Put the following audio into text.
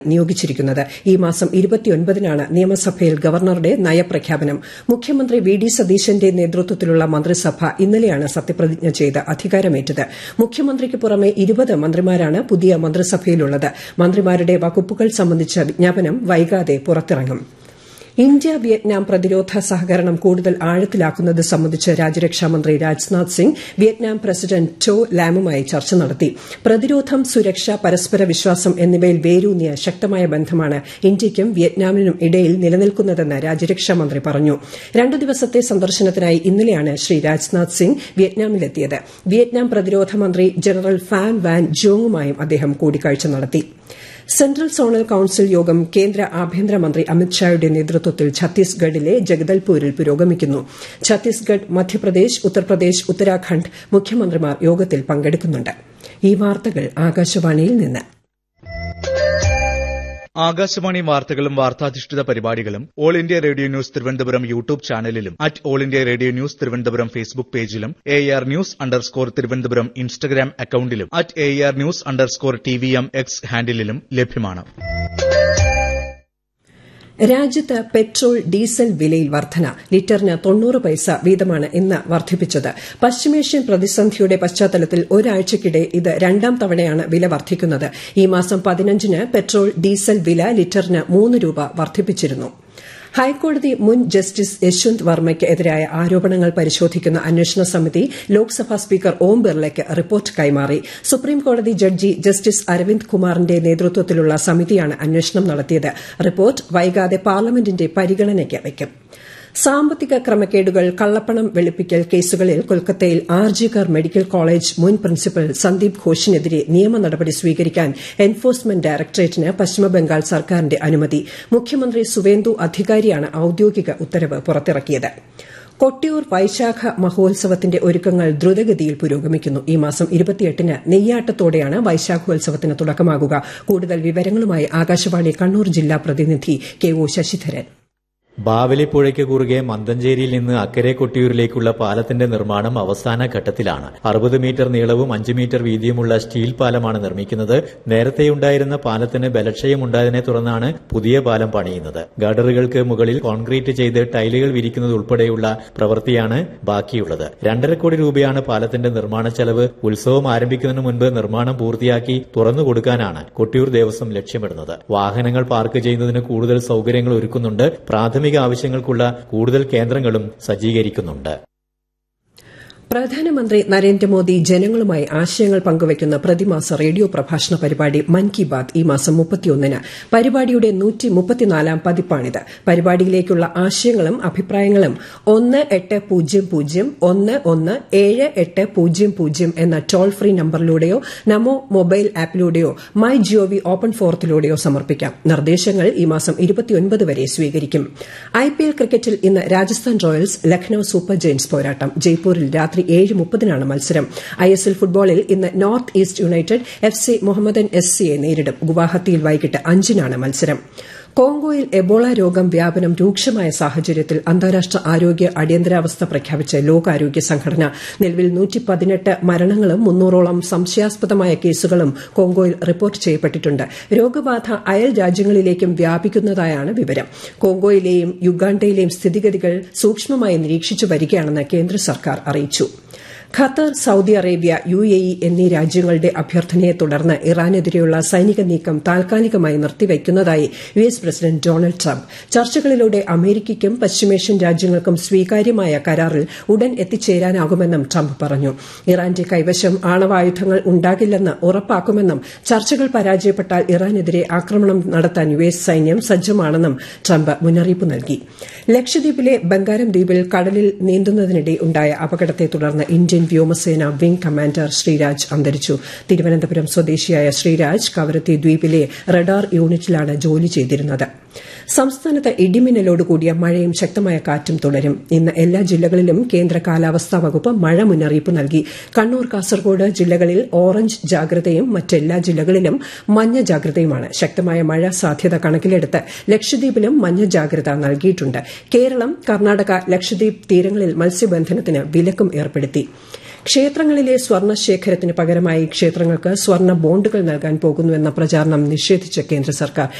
നിയോഗിച്ചിരിക്കുന്നത് ഈ മാസം ഇരുപത്തിയൊൻപതിനാണ് നിയമസഭയിൽ ഗവർണറുടെ നയപ്രഖ്യാപനം മുഖ്യമന്ത്രി വി ഡി സതീശന്റെ നേതൃത്വത്തിലുള്ള മന്ത്രിസഭ ഇന്നലെയാണ് സത്യപ്രതിജ്ഞ ചെയ്ത് അധികാരമേറ്റത് മുഖ്യമന്ത്രിക്ക് പുറമെ ഇരുപത് മന്ത്രിമാരാണ് പുതിയ മന്ത്രിസഭയിലുള്ളത് മന്ത്രിമാരുടെ വകുപ്പുകൾ സംബന്ധിച്ച വിജ്ഞാപനം വൈകാതെ പുറത്തിറങ്ങും ഇന്ത്യ വിയറ്റ്നാം പ്രതിരോധ സഹകരണം കൂടുതൽ ആഴത്തിലാക്കുന്നത് സംബന്ധിച്ച് രാജ്യരക്ഷാമന്ത്രി Rajnath Singh Vietnam president To ലാമുമായി ചർച്ച നടത്തി പ്രതിരോധം സുരക്ഷ പരസ്പര വിശ്വാസം എന്നിവയിൽ വേരൂന്നിയ ശക്തമായ ബന്ധമാണ് ഇന്ത്യയ്ക്കും വിയറ്റ്നാമിനും ഇടയിൽ നിലനിൽക്കുന്നതെന്ന് രാജ്യരക്ഷാമന്ത്രി പറഞ്ഞു രണ്ടു ദിവസത്തെ സന്ദർശനത്തിനായി ഇന്നലെയാണ് ശ്രീ രാജ്നാഥ് സിംഗ് വിയറ്റ്നാമിലെത്തിയത് വിയറ്റ്നാം പ്രതിരോധ മന്ത്രി ജനറൽ ഫാൻ വാൻ ജോങ്ങുമായും അദ്ദേഹം കൂടിക്കാഴ്ച നടത്തി സെൻട്രൽ സോണൽ കൌൺസിൽ യോഗം കേന്ദ്ര ആഭ്യന്തരമന്ത്രി അമിത്ഷായുടെ നേതൃത്വത്തിൽ ഛത്തീസ്ഗഡിലെ ജഗദൽപൂരിൽ പുരോഗമിക്കുന്നു ഛത്തീസ്ഗഡ് മധ്യപ്രദേശ് ഉത്തർപ്രദേശ് ഉത്തരാഖണ്ഡ് മുഖ്യമന്ത്രിമാർ യോഗത്തിൽ പങ്കെടുക്കുന്നുണ്ട് ഈ വാർത്തകൾ ആകാശവാണിയിൽ നിന്ന് ആകാശവാണി വാർത്തകളും വാർത്താധിഷ്ഠിത പരിപാടികളും All India Radio news Thiruvananthapuram YouTube ചാനലിലും at All India Radio news Thiruvananthapuram Facebook പേജിലും A R news underscore Thiruvananthapuram Instagram അക്കൌണ്ടിലും at A R news underscore T V M X ഹാൻഡിലും ലഭ്യമാണ് രാജ്യത്ത് പെട്രോൾ ഡീസൽ വിലയിൽ വർധന ലിറ്ററിന് തൊണ്ണൂറ് പൈസ വീതമാണ് ഇന്ന് വർദ്ധിപ്പിച്ചത് പശ്ചിമേഷ്യൻ പ്രതിസന്ധിയുടെ പശ്ചാത്തലത്തിൽ ഒരാഴ്ചയ്ക്കിടെ ഇത് രണ്ടാം തവണയാണ് വില വർദ്ധിക്കുന്നത് ഈ മാസം പതിനഞ്ചിന് പെട്രോൾ ഡീസൽ വില ലിറ്ററിന് മൂന്ന് രൂപ വർദ്ധിപ്പിച്ചിരുന്നു ഹൈക്കോടതി മുൻ ജസ്റ്റിസ് യശ്വന്ത് വർമ്മയ്ക്ക് എതിരായ ആരോപണങ്ങൾ പരിശോധിക്കുന്ന അന്വേഷണ സമിതി ലോക്സഭാ സ്പീക്കർ ഓം ബിർളയ്ക്ക് റിപ്പോർട്ട് കൈമാറി സുപ്രീംകോടതി ജഡ്ജി ജസ്റ്റിസ് അരവിന്ദ് കുമാറിന്റെ നേതൃത്വത്തിലുള്ള സമിതിയാണ് അന്വേഷണം നടത്തിയത് റിപ്പോർട്ട് വൈകാതെ പാർലമെന്റിന്റെ പരിഗണനയ്ക്ക് വയ്ക്കും സാമ്പത്തിക ക്രമക്കേടുകൾ കള്ളപ്പണം വെളുപ്പിക്കൽ കേസുകളിൽ കൊൽക്കത്തയിൽ ആർജികർ മെഡിക്കൽ കോളേജ് മുൻ പ്രിൻസിപ്പൽ സന്ദീപ് ഘോഷിനെതിരെ നിയമ നടപടി സ്വീകരിക്കാൻ എൻഫോഴ്സ്മെന്റ് ഡയറക്ടറേറ്റിന് പശ്ചിമബംഗാൾ സർക്കാരിന്റെ അനുമതി മുഖ്യമന്ത്രി സുവേന്ദു അധികാരിയാണ് ഔദ്യോഗിക ഉത്തരവ് പുറത്തിറക്കിയത് കൊട്ടിയൂർ വൈശാഖ മഹോത്സവത്തിന്റെ ഒരുക്കങ്ങൾ ദ്രുതഗതിയിൽ പുരോഗമിക്കുന്നു ഈ മാസം ഇരുപത്തിയെട്ടിന് നെയ്യാട്ടത്തോടെയാണ് വൈശാഖോത്സവത്തിന് തുടക്കമാകുക കൂടുതൽ വിവരങ്ങളുമായി ആകാശവാണി കണ്ണൂർ ജില്ലാ പ്രതിനിധി കെ ഒ ശശിധരൻ ബാവലിപ്പുഴയ്ക്ക് കുറുകെ മന്തഞ്ചേരിയിൽ നിന്ന് അക്കരെ കൊട്ടിയൂരിലേക്കുള്ള പാലത്തിന്റെ നിർമ്മാണം അവസാന ഘട്ടത്തിലാണ് അറുപത് മീറ്റർ നീളവും അഞ്ച് മീറ്റർ വീതിയുമുള്ള സ്റ്റീൽ പാലമാണ് നിർമ്മിക്കുന്നത് നേരത്തെയുണ്ടായിരുന്ന പാലത്തിന് ബലക്ഷയമുണ്ടായതിനെ തുടർന്നാണ് പുതിയ പാലം പണിയുന്നത് ഗഡറുകൾക്ക് മുകളിൽ കോൺക്രീറ്റ് ചെയ്ത് ടൈലുകൾ വിരിക്കുന്നത് ഉൾപ്പെടെയുള്ള പ്രവൃത്തിയാണ് ബാക്കിയുള്ളത് രണ്ടര കോടി രൂപയാണ് പാലത്തിന്റെ നിർമ്മാണ ചെലവ് ഉത്സവം ആരംഭിക്കുന്നതിന് മുൻപ് നിർമ്മാണം പൂർത്തിയാക്കി തുറന്നു കൊടുക്കാനാണ് കൊട്ടിയൂർ ദേവസ്വം ലക്ഷ്യമിടുന്നത് വാഹനങ്ങൾ പാർക്ക് ചെയ്യുന്നതിന് കൂടുതൽ സൌകര്യങ്ങൾ ഒരുക്കുന്നുണ്ട് പ്രാഥമിക ആവശ്യങ്ങൾക്കുള്ള കൂടുതൽ കേന്ദ്രങ്ങളും സജ്ജീകരിക്കുന്നുണ്ട് പ്രധാനമന്ത്രി നരേന്ദ്രമോദി ജനങ്ങളുമായി ആശയങ്ങൾ പങ്കുവയ്ക്കുന്ന പ്രതിമാസ റേഡിയോ പ്രഭാഷണ പരിപാടി മൻ കി ബാത് ഈ മാസം മുപ്പത്തിയൊന്നിന് പരിപാടിയുടെ നൂറ്റി മുപ്പത്തിനാലാം പതിപ്പാണിത് പരിപാടിയിലേക്കുള്ള ആശയങ്ങളും അഭിപ്രായങ്ങളും ഒന്ന് എട്ട് പൂജ്യം പൂജ്യം ഒന്ന് ഒന്ന് ഏഴ് എട്ട് പൂജ്യം പൂജ്യം എന്ന ടോൾ ഫ്രീ നമ്പറിലൂടെയോ നമോ മൊബൈൽ ആപ്പിലൂടെയോ മൈ ജിഒവി ഓപ്പൺ ഫോറത്തിലൂടെയോ സമർപ്പിക്കാം നിർദ്ദേശങ്ങൾ ഈ മാസം ഇരുപത്തിയൊൻപത് വരെ സ്വീകരിക്കും ഐപിഎൽ ക്രിക്കറ്റിൽ ഇന്ന് Rajasthan Royals Lucknow super giants പോരാട്ടം ജയ്പൂരിൽ രാത്രി ഏഴ് മുപ്പതിനാണ് മത്സരം ഐഎസ്എൽ ഫുട്ബോളിൽ ഇന്ന് north east united F C Mohammedan S സിയെ നേരിടും ഗുവാഹത്തിയിൽ വൈകിട്ട് അഞ്ചിനാണ് മത്സരം കോങ്കോയിൽ എബോള രോഗം വ്യാപനം രൂക്ഷമായ സാഹചര്യത്തിൽ അന്താരാഷ്ട്ര ആരോഗ്യ അടിയന്തരാവസ്ഥ പ്രഖ്യാപിച്ച ലോകാരോഗ്യ സംഘടന നിലവിൽ മരണങ്ങളും മുന്നൂറോളം സംശയാസ്പദമായ കേസുകളും കോങ്കോയിൽ റിപ്പോർട്ട് ചെയ്യപ്പെട്ടിട്ടുണ്ട് രോഗബാധ അയൽ രാജ്യങ്ങളിലേക്കും വ്യാപിക്കുന്നതായാണ് വിവരം കോങ്കോയിലെയും യുഗാണ്ടയിലെയും സ്ഥിതിഗതികൾ സൂക്ഷ്മമായി നിരീക്ഷിച്ചു വരികയാണെന്ന് കേന്ദ്ര സർക്കാർ അറിയിച്ചു Qatar Saudi Arabia U A E എന്നീ രാജ്യങ്ങളുടെ അഭ്യർത്ഥനയെ തുടർന്ന് ഇറാനെതിരെയുള്ള സൈനിക നീക്കം താൽക്കാലികമായി നിർത്തിവയ്ക്കുന്നതായി U S president Donald Trump ചർച്ചകളിലൂടെ അമേരിക്കയ്ക്കും പശ്ചിമേഷ്യൻ രാജ്യങ്ങൾക്കും സ്വീകാര്യമായ കരാറിൽ ഉടൻ എത്തിച്ചേരാനാകുമെന്നും ട്രംപ് പറഞ്ഞു ഇറാന്റെ കൈവശം ആണവായുധങ്ങൾ ഉണ്ടാകില്ലെന്ന് ഉറപ്പാക്കുമെന്നും ചർച്ചകൾ പരാജയപ്പെട്ടാൽ ഇറാനെതിരെ ആക്രമണം നടത്താൻ യു എസ് സൈന്യം സജ്ജമാണെന്നും ട്രംപ് മുന്നറിയിപ്പ് നൽകി ലക്ഷദ്വീപിലെ ബംഗാരം ദ്വീപിൽ കടലിൽ നീന്തുന്നതിനിടെ ഉണ്ടായ അപകടത്തെ തുടർന്ന് ഇന്ത്യൻ വ്യോമസേന വിംഗ് കമാൻഡർ ശ്രീരാജ് അന്തരിച്ചു തിരുവനന്തപുരം സ്വദേശിയായ ശ്രീരാജ് കവരത്തി ദ്വീപിലെ റഡാർ യൂണിറ്റിലാണ് ജോലി ചെയ്തിരുന്നത് സംസ്ഥാനത്ത് ഇടിമിന്നലോട് കൂടിയ മഴയും ശക്തമായ കാറ്റും തുടരും ഇന്ന് എല്ലാ ജില്ലകളിലും കേന്ദ്ര കാലാവസ്ഥാ വകുപ്പ് മഴ മുന്നറിയിപ്പ് നൽകി കണ്ണൂർ കാസർഗോഡ് ജില്ലകളിൽ ഓറഞ്ച് ജാഗ്രതയും മറ്റെല്ലാ ജില്ലകളിലും മഞ്ഞ ജാഗ്രതയുമാണ് ശക്തമായ മഴ സാധ്യത കണക്കിലെടുത്ത് ലക്ഷദ്വീപിലും മഞ്ഞ ജാഗ്രത നൽകിയിട്ടുണ്ട് കേരളം കർണാടക ലക്ഷദ്വീപ് തീരങ്ങളിൽ മത്സ്യബന്ധനത്തിന് വിലക്കും ഏർപ്പെടുത്തി ക്ഷേത്രങ്ങളിലെ സ്വർണ്ണ ശേഖരത്തിന് പകരമായി ക്ഷേത്രങ്ങൾക്ക് സ്വർണ്ണ ബോണ്ടുകൾ നൽകാൻ പോകുന്നുവെന്ന പ്രചാരണം നിഷേധിച്ച കേന്ദ്ര സർക്കാർ